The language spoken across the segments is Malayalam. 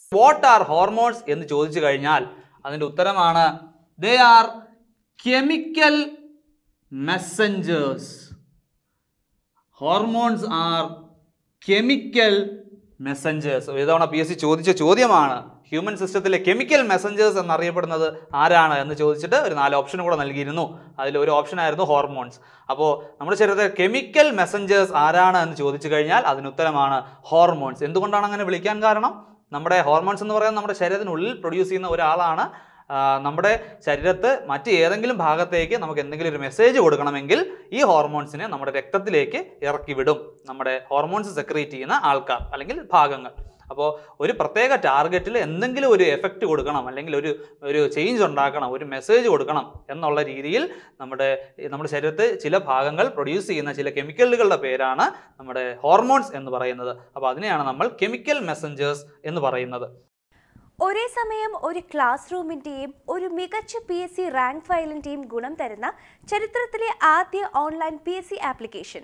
വാട്ട് ആർ ഹോർമോൺസ് എന്ന് ചോദിച്ചു കഴിഞ്ഞാൽ അതിൻ്റെ ഉത്തരമാണ് they are chemical messengers hormones are chemical messengers ഇതവണ പി എസ് സി ചോദിച്ച ചോദ്യമാണ് ഹ്യൂമൻ സിസ്റ്റത്തിലെ കെമിക്കൽ മെസ്സഞ്ചേഴ്സ് എന്നറിയപ്പെടുന്നത് ആരാണ് എന്ന് ചോദിച്ചിട്ട് ഒരു നാല് ഓപ്ഷൻ കൂടെ നൽകിയിരുന്നു അതിൽ ഒരു ഓപ്ഷൻ ആയിരുന്നു ഹോർമോൺസ് അപ്പോൾ നമ്മുടെ ശരീരത്തിൽ കെമിക്കൽ മെസ്സഞ്ചേഴ്സ് ആരാണ് എന്ന് ചോദിച്ചു കഴിഞ്ഞാൽ അതിന് ഉത്തരമാണ് ഹോർമോൺസ് എന്തുകൊണ്ടാണ് അങ്ങനെ വിളിക്കാൻ കാരണം നമ്മുടെ ഹോർമോൺസ് എന്ന് പറയുന്നത് നമ്മുടെ ശരീരത്തിനുള്ളിൽ പ്രൊഡ്യൂസ് ചെയ്യുന്ന ഒരാളാണ് ആ, നമ്മുടെ ശരീരത്ത് മറ്റ് ഏതെങ്കിലും ഭാഗത്തേക്ക് നമുക്ക് എന്തെങ്കിലും ഒരു മെസ്സേജ് കൊടുക്കണമെങ്കിൽ ഈ ഹോർമോൺസിനെ നമ്മുടെ രക്തത്തിലേക്ക് ഇറക്കി വിടും നമ്മുടെ ഹോർമോൺസ് സെക്രീറ്റ് ചെയ്യുന്ന ആൾക്കാർ അല്ലെങ്കിൽ ഭാഗങ്ങൾ അപ്പോൾ ഒരു പ്രത്യേക ടാർഗറ്റിൽ എന്തെങ്കിലും ഒരു എഫക്റ്റ് കൊടുക്കണം അല്ലെങ്കിൽ ഒരു ഒരു ചേഞ്ച് ഉണ്ടാക്കണം ഒരു മെസ്സേജ് കൊടുക്കണം എന്നുള്ള രീതിയിൽ നമ്മുടെ നമ്മുടെ ശരീരത്തിൽ ചില ഭാഗങ്ങൾ പ്രൊഡ്യൂസ് ചെയ്യുന്ന ചില കെമിക്കലുകളുടെ പേരാണ് നമ്മുടെ ഹോർമോൺസ് എന്ന് പറയുന്നത് അപ്പോൾ അതിനെയാണ് നമ്മൾ കെമിക്കൽ മെസ്സഞ്ചേഴ്സ് എന്ന് പറയുന്നത് ഒരേ സമയം ഒരു ക്ലാസ് റൂമിന്റെയും ഒരു മികച്ച പി എസ് സി റാങ്ക് ഫയലിന്റെയും ഗുണം തരുന്ന ചരിത്രത്തിലെ ആദ്യ online P S C application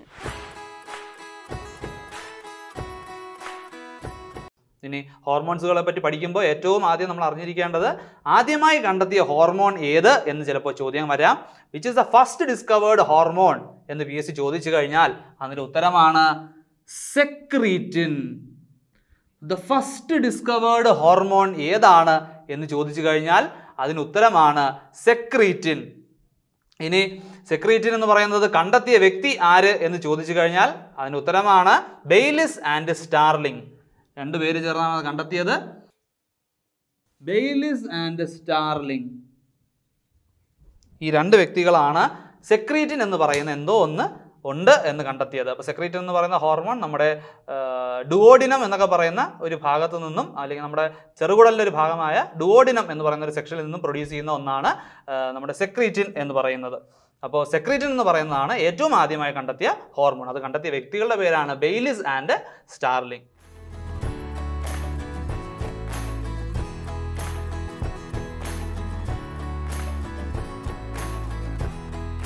ഇനി ഹോർമോൺസുകളെ പറ്റി പഠിക്കുമ്പോൾ ഏറ്റവും ആദ്യം നമ്മൾ അറിഞ്ഞിരിക്കേണ്ടത് ആദ്യമായി കണ്ടെത്തിയ ഹോർമോൺ ഏത് എന്ന് ചിലപ്പോൾ ചോദ്യം വരാം which is the first discovered hormone എന്ന് പി എസ് സി ചോദിച്ചു കഴിഞ്ഞാൽ അതിൻ്റെ ഉത്തരമാണ് secretin the first discovered hormone ഏതാണ് എന്ന് ചോദിച്ചു കഴിഞ്ഞാൽ അതിന് ഉത്തരമാണ് സെക്രീറ്റിൻ ഇനി സെക്രീറ്റിൻ എന്ന് പറയുന്നത് കണ്ടെത്തിയ വ്യക്തി ആര് എന്ന് ചോദിച്ചു കഴിഞ്ഞാൽ അതിന് ഉത്തരമാണ് ബെയ്ലിസ് ആൻഡ് സ്റ്റാർലിംഗ് രണ്ടു പേര് ചേർന്നാണ് അത് കണ്ടെത്തിയത് ബെയ്ലിസ് ആൻഡ് സ്റ്റാർലിംഗ് ഈ രണ്ട് വ്യക്തികളാണ് സെക്രീറ്റിൻ എന്ന് പറയുന്ന എന്തോ ഒന്ന് ഉണ്ട് എന്ന് കണ്ടെത്തിയത് അപ്പോൾ സെക്രീറ്റിൻ എന്ന് പറയുന്ന ഹോർമോൺ നമ്മുടെ ഡുവോഡിനം എന്നൊക്കെ പറയുന്ന ഒരു ഭാഗത്തു നിന്നും അല്ലെങ്കിൽ നമ്മുടെ ചെറുകുടലിൻ്റെ ഒരു ഭാഗമായ ഡുവോഡിനം എന്ന് പറയുന്ന ഒരു സെക്ഷനിൽ നിന്നും പ്രൊഡ്യൂസ് ചെയ്യുന്ന ഒന്നാണ് ആ, നമ്മുടെ സെക്രീറ്റിൻ എന്ന് പറയുന്നത് അപ്പോൾ സെക്രീറ്റിൻ എന്ന് പറയുന്നതാണ് ഏറ്റവും ആദ്യമായി കണ്ടെത്തിയ ഹോർമോൺ അത് കണ്ടെത്തിയ വ്യക്തികളുടെ പേരാണ് ബെയ്ലിസ് ആൻഡ് സ്റ്റാർലിംഗ്